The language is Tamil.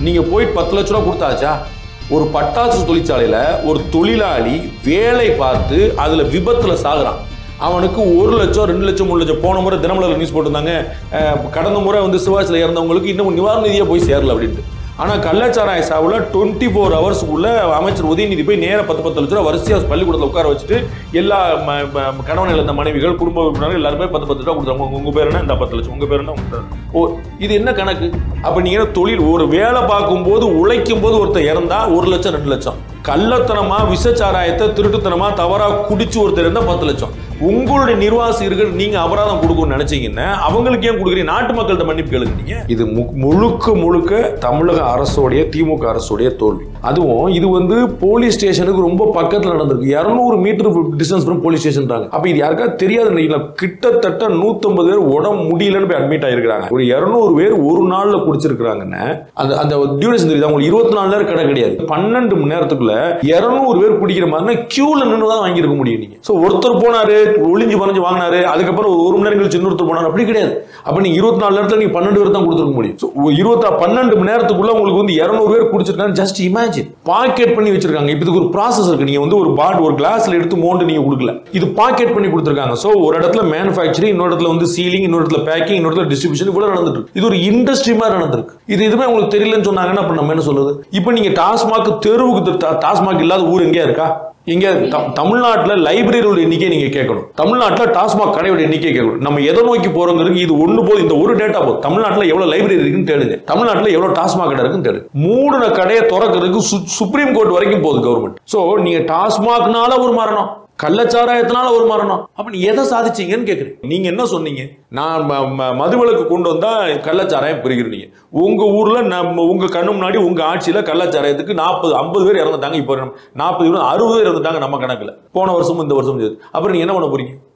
நீங்க போய் பத்து லட்ச ரூபா கொடுத்தாச்சா ஒரு பட்டாசு தொழிற்சாலையில ஒரு தொழிலாளி வேலை பார்த்து அதுல விபத்துல சாகுறான் அவனுக்கு ஒரு லட்சம் ரெண்டு லட்சம் மூணு லட்சம் போன முறை தினமலர் நியூஸ் போட்டிருந்தாங்க அஹ், கடந்த முறை வந்து சிவாசியில் இறந்தவங்களுக்கு இன்னும் நிவாரண நிதியாக போய் சேரல அப்படின்ட்டு ஆனால் கள்ளச்சாராய சாவில் டுவெண்ட்டி ஃபோர் ஹவர்ஸ்க்குள்ள அமைச்சர் உதயநிதி போய் நேர பத்து பத்து லட்ச ரூபா வரிசையாக பள்ளிக்கூடத்தில் உட்கார வச்சுட்டு எல்லா ம- ம- கணவன் இழந்த மனைவிகள் குடும்ப உறுப்பினர்கள் எல்லாருமே பத்து பத்து ரூபா கொடுத்தாங்க உங்க- உங்க பேர் என்ன இந்த பத்து லட்சம் உங்க பேர் என்ன உங்க பேர் என்ன? ஓ இது என்ன கணக்கு அப்ப நீங்க என்ன தொழில் ஒரு வேலை பார்க்கும் போது உழைக்கும் போது ஒருத்தர் இறந்தா ஒரு லட்சம் ரெண்டு லட்சம் கள்ளத்தனமா விசச்சாராயத்தை திருட்டுத்தனமா தவறா குடிச்சு ஒருத்தர் இருந்தா பத்து லட்சம் உங்களுடைய நிர்வாசிகர்கள் நீங்க அபராதம் கொடுக்கணும்னு நினைச்சீங்கன்னா அவங்களுக்கு ஏன் கொடுக்குறீங்க நாட்டு மக்கள்கிட்ட மன்னிப்பு கேளுங்க நீங்க இது மு- முழுக்க முழுக்க தமிழக அரசோடைய திமுக அரசுடைய தோல்வி அதுவும் இது வந்து போலீஸ் ஸ்டேஷனுக்கு ரொம்ப பக்கத்துல நடந்திருக்கு இருநூறு metre distance from police station அப்ப இது யாருக்காவது தெரியாது நினைக்கல கிட்டத்தட்ட 150 பேர் உடம்பு முடியலன்னு போய் அட்மிட் ஆயிருக்காங்க ஒரு இருநூறு பேர் ஒரு நாள்ல குடிச்சிருக்காங்கன்னா அந்த அந்த டியூரேஷன் தெரியுது அவங்களுக்கு இருபத்தி நாலு நேரம் கடை கிடையாது பன்னெண்டு மணி நேரத்துக்குள்ள இருநூறு பேர் குடிக்கிற மாதிரி கியூல நின்று தான் வாங்கியிருக்க முடியும் நீங்க சோ ஒருத்தர் போனாரு ஒளிஞ்சு பறஞ்சு வாங்கினாரு அதுக்கப்புறம் ஒரு ஒரு மணி நேரம் கழிச்சு இன்னொருத்தர் போனாரு அப்படி கிடையாது அப்ப நீங்க இருபத்தி நாலு நேரத்துல நீங்க பன்னெண்டு பேர் தான் கொடுத்துருக்க முடியும் So, இருபத்தி பன்னெண்டு மணி நேரத்துக்குள்ள உங்களுக்கு வந்து இருநூறு பேர் குடிச்சிருக்காங்க ஜஸ்ட் இமேஜின் பாக்கெட் பண்ணி வச்சிருக்காங்க இப்போ இதுக்கு ஒரு ப்ராசஸ் இருக்கு நீங்க வந்து ஒரு பாட் ஒரு கிளாஸ்ல எடுத்து மோண்டு நீங்க கொடுக்கல இது பாக்கெட் பண்ணி கொடுத்துருக்காங்க சோ ஒரு இடத்துல மேனுஃபேக்சரிங் இன்னொரு இடத்துல வந்து சீலிங் இன்னொரு இடத்துல பேக்கிங் இன்னொரு இடத்துல டிஸ்ட்ரிபியூஷன் இவ்வளவு நடந்துட்டு இருக்கு இது ஒரு இண்டஸ்ட்ரி மாதிரி நடந்திருக்கு இது எதுவுமே உங்களுக்கு தெரியலன்னு சொன்னாங்கன்னா அப்ப நம்ம என்ன சொல்றது இப்போ நீங்க டாஸ்மாக் தெருவுக்கு தெரு- டா- டாஸ்மாக் இல்லாத ஊர் எங்கேயா இருக்கா இங்க த- தமிழ்நாட்டுல லைப்ரரியோட எண்ணிக்கை நீங்க கேட்கணும் தமிழ்நாட்டுல டாஸ்மாக் கடையோட எண்ணிக்கை கேட்கணும் நம்ம எதை நோக்கி போறோங்கிறது இது ஒண்ணு போதும் இந்த ஒரு டேட்டா போதும் தமிழ்நாட்டுல எவ்வளவு லைப்ரரி இருக்குன்னு தேடுங்க தமிழ்நாட்டுல எவ்வளவு டாஸ்மாக் கடை இருக்குன்னு தேடுங்க மூடின கடையை திறக்கிறதுக்கு சு- சுப்ரீம் கோர்ட் வரைக்கும் போகுது கவர்மெண்ட் சோ நீங்க டாஸ்மாக்னால ஒரு மரணம் கள்ளச்சாராயத்தினால ஒரு மரணம் அப்ப நீ எதை சாதிச்சீங்கன்னு கேக்குறேன் நீங்க என்ன சொன்னீங்க நான் ம- ம- மதுவிலக்கு கொண்டு வந்தா கள்ளச்சாராயம் பெருகிறீங்க உங்க ஊர்ல நம்ம உங்க கண்ணு முன்னாடி உங்க ஆட்சியில கள்ளச்சாராயத்துக்கு நாற்பது ஐம்பது பேர் இறந்துட்டாங்க இப்போ நாற்பது பேர் அறுபது பேர் இறந்துட்டாங்க நம்ம கணக்குல போன வருஷமும் இந்த வருஷமும் சேர்த்து அப்புறம் நீங்க என்ன பண்ண போறீங்க